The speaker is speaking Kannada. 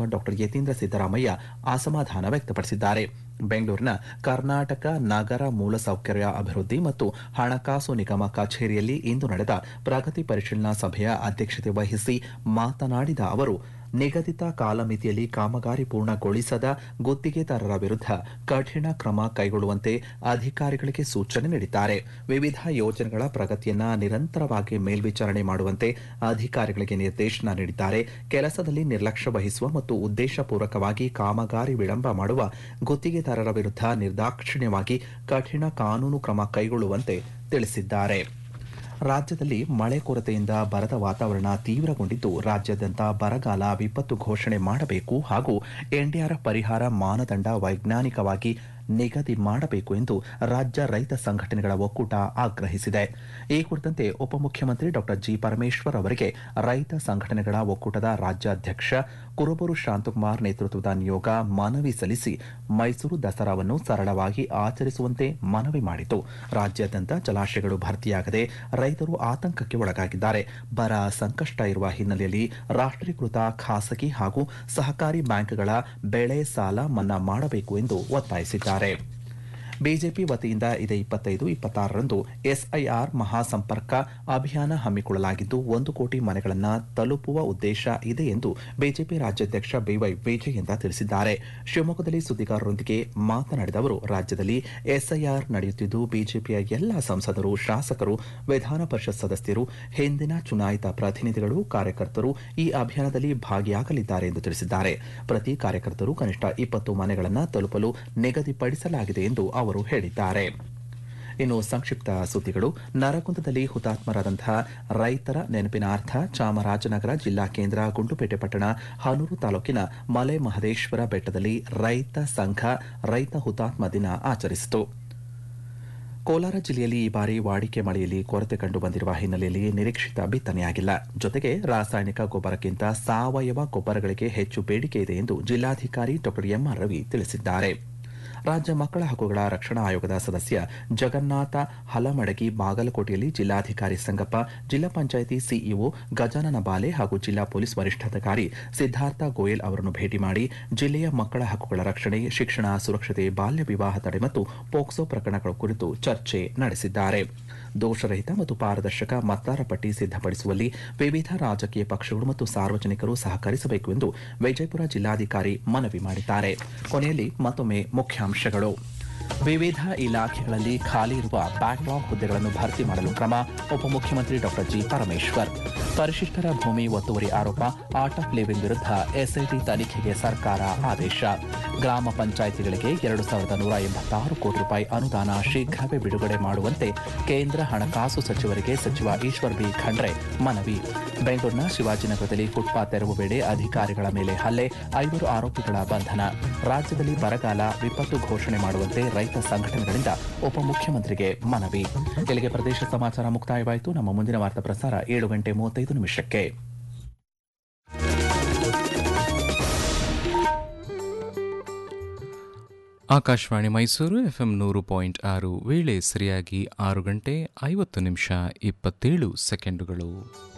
ಸಚಿವ ಡಾಕ್ಟರ್ ಯತೀಂದ್ರ ಸಿದ್ದರಾಮಯ್ಯ ಅಸಮಾಧಾನ ವ್ಯಕ್ತಪಡಿಸಿದ್ದಾರೆ ಬೆಂಗಳೂರಿನ ಕರ್ನಾಟಕ ನಗರ ಮೂಲಸೌಕರ್ಯ ಅಭಿವೃದ್ಧಿ ಮತ್ತು ಹಣಕಾಸು ನಿಗಮ ಕಚೇರಿಯಲ್ಲಿ ಇಂದು ನಡೆದ ಪ್ರಗತಿ ಪರಿಶೀಲನಾ ಸಭೆಯ ಅಧ್ಯಕ್ಷತೆ ವಹಿಸಿ ಮಾತನಾಡಿದ ಅವರು ನಿಗದಿತ ಕಾಲಮಿತಿಯಲ್ಲಿ ಕಾಮಗಾರಿ ಪೂರ್ಣಗೊಳಿಸದ ಗುತ್ತಿಗೆದಾರರ ವಿರುದ್ಧ ಕಠಿಣ ಕ್ರಮ ಕೈಗೊಳ್ಳುವಂತೆ ಅಧಿಕಾರಿಗಳಿಗೆ ಸೂಚನೆ ನೀಡಿದ್ದಾರೆ ವಿವಿಧ ಯೋಜನೆಗಳ ಪ್ರಗತಿಯನ್ನ ನಿರಂತರವಾಗಿ ಮೇಲ್ವಿಚಾರಣೆ ಮಾಡುವಂತೆ ಅಧಿಕಾರಿಗಳಿಗೆ ನಿರ್ದೇಶನ ನೀಡಿದ್ದಾರೆ ಕೆಲಸದಲ್ಲಿ ನಿರ್ಲಕ್ಷ್ಯ ವಹಿಸುವ ಮತ್ತು ಉದ್ದೇಶಪೂರ್ವಕವಾಗಿ ಕಾಮಗಾರಿ ವಿಳಂಬ ಮಾಡುವ ಗುತ್ತಿಗೆದಾರರ ವಿರುದ್ಧ ನಿರ್ದಾಕ್ಷಿಣ್ಯವಾಗಿ ಕಠಿಣ ಕಾನೂನು ಕ್ರಮ ಕೈಗೊಳ್ಳುವಂತೆ ತಿಳಿಸಿದ್ದಾರೆ ರಾಜ್ಯದಲ್ಲಿ ಮಳೆ ಕೊರತೆಯಿಂದ ಬರದ ವಾತಾವರಣ ತೀವ್ರಗೊಂಡಿದ್ದು ರಾಜ್ಯಾದ್ಯಂತ ಬರಗಾಲ ವಿಪತ್ತು ಘೋಷಣೆ ಮಾಡಬೇಕು ಹಾಗೂ ಎನ್ಡಿಆರ್ಎಫ್ ಪರಿಹಾರ ಮಾನದಂಡ ವೈಜ್ಞಾನಿಕವಾಗಿ ನಿಗದಿ ಮಾಡಬೇಕು ಎಂದು ರಾಜ್ಯ ರೈತ ಸಂಘಟನೆಗಳ ಒಕ್ಕೂಟ ಆಗ್ರಹಿಸಿದೆ ಈ ಕುರಿತಂತೆ ಉಪಮುಖ್ಯಮಂತ್ರಿ ಡಾಕ್ಟರ್ ಜಿ ಪರಮೇಶ್ವರ್ ಅವರಿಗೆ ರೈತ ಸಂಘಟನೆಗಳ ಒಕ್ಕೂಟದ ರಾಜ್ಯಾಧ್ಯಕ್ಷ ಕುರುಬೂರು ಶಾಂತಕುಮಾರ್ ನೇತೃತ್ವದ ನಿಯೋಗ ಮನವಿ ಸಲ್ಲಿಸಿ ಮೈಸೂರು ದಸರಾವನ್ನು ಸರಳವಾಗಿ ಆಚರಿಸುವಂತೆ ಮನವಿ ಮಾಡಿತು ರಾಜ್ಯಾದ್ಯಂತ ಜಲಾಶಯಗಳು ಭರ್ತಿಯಾಗದೆ ರೈತರು ಆತಂಕಕ್ಕೆ ಒಳಗಾಗಿದ್ದಾರೆ ಬರ ಸಂಕಷ್ಟ ಇರುವ ಹಿನ್ನೆಲೆಯಲ್ಲಿ ರಾಷ್ಟ್ರೀಕೃತ ಖಾಸಗಿ ಹಾಗೂ ಸಹಕಾರಿ ಬ್ಯಾಂಕ್ಗಳ ಬೆಳೆ ಸಾಲ ಮನ್ನಾ ಮಾಡಬೇಕು ಎಂದು ಒತ್ತಾಯಿಸಿದ್ದಾರೆ ಬಿಜೆಪಿ ವತಿಯಿಂದ ಇದೇ ಇಪ್ಪತ್ತೈದು ಇಪ್ಪತ್ತಾರರಂದು ಎಸ್ಐಆರ್ ಮಹಾಸಂಪರ್ಕ ಅಭಿಯಾನ ಹಮ್ಮಿಕೊಳ್ಳಲಾಗಿದ್ದು ಒಂದು ಕೋಟಿ ಮನೆಗಳನ್ನು ತಲುಪುವ ಉದ್ದೇಶ ಇದೆ ಎಂದು ಬಿಜೆಪಿ ರಾಜ್ಯಾಧ್ಯಕ್ಷ ಬಿವೈ ವಿಜಯೇಂದ್ರ ತಿಳಿಸಿದ್ದಾರೆ ಶಿವಮೊಗ್ಗದಲ್ಲಿ ಸುದ್ದಿಗಾರರೊಂದಿಗೆ ಮಾತನಾಡಿದ ಅವರು ರಾಜ್ಯದಲ್ಲಿ ಎಸ್ಐಆರ್ ನಡೆಯುತ್ತಿದ್ದು ಬಿಜೆಪಿಯ ಎಲ್ಲ ಸಂಸದರು ಶಾಸಕರು ವಿಧಾನ ಪರಿಷತ್ ಸದಸ್ಯರು ಹಿಂದಿನ ಚುನಾಯಿತ ಪ್ರತಿನಿಧಿಗಳು ಕಾರ್ಯಕರ್ತರು ಈ ಅಭಿಯಾನದಲ್ಲಿ ಭಾಗಿಯಾಗಲಿದ್ದಾರೆ ಎಂದು ತಿಳಿಸಿದ್ದಾರೆ ಪ್ರತಿ ಕಾರ್ಯಕರ್ತರು ಕನಿಷ್ಠ ಇಪ್ಪತ್ತು ಮನೆಗಳನ್ನು ತಲುಪಲು ನಿಗದಿಪಡಿಸಲಾಗಿದೆ ಎಂದು ಅವರು ಹೇಳಿದ್ದಾರೆ ಇನ್ನು ಸಂಕ್ಷಿಪ್ತ ಸುದ್ದಿಗಳು ನರಗುಂದದಲ್ಲಿ ಹುತಾತ್ಮರಾದಂತಹ ರೈತರ ನೆನಪಿನಾರ್ಥ ಚಾಮರಾಜನಗರ ಜಿಲ್ಲಾ ಕೇಂದ್ರ ಗುಂಡ್ಲುಪೇಟೆ ಪಟ್ಟಣ ಹನೂರು ತಾಲೂಕಿನ ಮಲೆ ಮಹದೇಶ್ವರ ಬೆಟ್ಟದಲ್ಲಿ ರೈತ ಸಂಘ ರೈತ ಹುತಾತ್ಮ ದಿನ ಆಚರಿಸಿತು ಕೋಲಾರ ಜಿಲ್ಲೆಯಲ್ಲಿ ಈ ಬಾರಿ ವಾಡಿಕೆ ಮಳೆಯಲ್ಲಿ ಕೊರತೆ ಕಂಡು ಬಂದಿರುವ ಹಿನ್ನೆಲೆಯಲ್ಲಿ ನಿರೀಕ್ಷಿತ ಬಿತ್ತನೆಯಾಗಿಲ್ಲ ಜೊತೆಗೆ ರಾಸಾಯನಿಕ ಗೊಬ್ಬರಕ್ಕಿಂತ ಸಾವಯವ ಗೊಬ್ಬರಗಳಿಗೆ ಹೆಚ್ಚು ಬೇಡಿಕೆ ಇದೆ ಎಂದು ಜಿಲ್ಲಾಧಿಕಾರಿ ಡಾ ಎಂಆರ್ ರವಿ ತಿಳಿಸಿದ್ದಾರೆ ರಾಜ್ಯ ಮಕ್ಕಳ ಹಕ್ಕುಗಳ ರಕ್ಷಣಾ ಆಯೋಗದ ಸದಸ್ಯ ಜಗನ್ನಾಥ ಹಲಮಡಗಿ ಬಾಗಲಕೋಟೆಯಲ್ಲಿ ಜಿಲ್ಲಾಧಿಕಾರಿ ಸಂಗಪ್ಪ ಜಿಲ್ಲಾ ಪಂಚಾಯಿತಿ ಸಿಇಒ ಗಜಾನನ ಬಾಲೆ ಹಾಗೂ ಜಿಲ್ಲಾ ಪೊಲೀಸ್ ವರಿಷ್ಠಾಧಿಕಾರಿ ಸಿದ್ದಾರ್ಥ ಗೋಯಲ್ ಅವರನ್ನು ಭೇಟಿ ಮಾಡಿ ಜಿಲ್ಲೆಯ ಮಕ್ಕಳ ಹಕ್ಕುಗಳ ರಕ್ಷಣೆ ಶಿಕ್ಷಣ ಸುರಕ್ಷತೆ ಬಾಲ್ಯ ವಿವಾಹ ತಡೆ ಮತ್ತು ಪೋಕ್ಸೋ ಪ್ರಕರಣಗಳ ಕುರಿತು ಚರ್ಚೆ ನಡೆಸಿದ್ದಾರೆ ದೋಷರಹಿತ ಮತ್ತು ಪಾರದರ್ಶಕ ಮತದಾರ ಪಟ್ಟಿ ಸಿದ್ದಪಡಿಸುವಲ್ಲಿ ವಿವಿಧ ರಾಜಕೀಯ ಪಕ್ಷಗಳು ಮತ್ತು ಸಾರ್ವಜನಿಕರು ಸಹಕರಿಸಬೇಕು ಎಂದು ವಿಜಯಪುರ ಜಿಲ್ಲಾಧಿಕಾರಿ ಮನವಿ ಮಾಡಿದ್ದಾರೆ ಕೊನೆಯಲ್ಲಿ ಮತ್ತೊಮ್ಮೆ ಮುಖ್ಯಾಂಶಗಳು ವಿವಿಧ ಇಲಾಖೆಗಳಲ್ಲಿ ಖಾಲಿ ಇರುವ ಬ್ಯಾಕ್ಲಾಗ್ ಹುದ್ದೆಗಳನ್ನು ಭರ್ತಿ ಮಾಡಲು ಕ್ರಮ ಉಪಮುಖ್ಯಮಂತ್ರಿ ಡಾಕ್ಟರ್ ಜಿ ಪರಮೇಶ್ವರ್ ಪರಿಶಿಷ್ಟರ ಭೂಮಿ ಒತ್ತುವರಿ ಆರೋಪ ಆರ್ಟ್ ಆಫ್ ಲಿವಿಂಗ್ ವಿರುದ್ಧ ಎಸ್ಐಟಿ ತನಿಖೆಗೆ ಸರ್ಕಾರ ಆದೇಶ ಗ್ರಾಮ ಪಂಚಾಯಿತಿಗಳಿಗೆ ಎರಡು ಸಾವಿರದ ನೂರ ಎಂಬತ್ತಾರು ಕೋಟಿ ರೂಪಾಯಿ ಅನುದಾನ ಶೀಘ್ರವೇ ಬಿಡುಗಡೆ ಮಾಡುವಂತೆ ಕೇಂದ್ರ ಹಣಕಾಸು ಸಚಿವರಿಗೆ ಸಚಿವ ಈಶ್ವರ್ ಬಿ ಖಂಡ್ರೆ ಮನವಿ ಬೆಂಗಳೂರಿನ ಶಿವಾಜಿನಗರದಲ್ಲಿ ಫುಟ್ಪಾತ್ ತೆರವು ವೇಳೆ ಅಧಿಕಾರಿಗಳ ಮೇಲೆ ಹಲ್ಲೆ ಐವರು ಆರೋಪಿಗಳ ಬಂಧನ ರಾಜ್ಯದಲ್ಲಿ ಬರಗಾಲ ವಿಪತ್ತು ಘೋಷಣೆ ಮಾಡುವಂತೆ ರೈತ ಸಂಘಟನೆಗಳಿಂದ ಉಪಮುಖ್ಯಮಂತ್ರಿಗೆ ಮನವಿ ಇಲ್ಲಿಗೆ ಪ್ರದೇಶ ಸಮಾಚಾರ ಮುಕ್ತಾಯವಾಯಿತು ನಮ್ಮ ಮುಂದಿನ ವಾರ್ತಾ ಪ್ರಸಾರ ಏಳು ಗಂಟೆ ಮೂವತ್ತೈದು ನಿಮಿಷಕ್ಕೆ ಆಕಾಶವಾಣಿ ಮೈಸೂರು ಎಫ್ಎಂ ನೂರು ಪಾಯಿಂಟ್ ಆರು ವೇಳೆ ಸರಿಯಾಗಿ ಆರು ಗಂಟೆ ಐವತ್ತು ನಿಮಿಷ ಇಪ್ಪತ್ತೇಳು ಸೆಕೆಂಡುಗಳು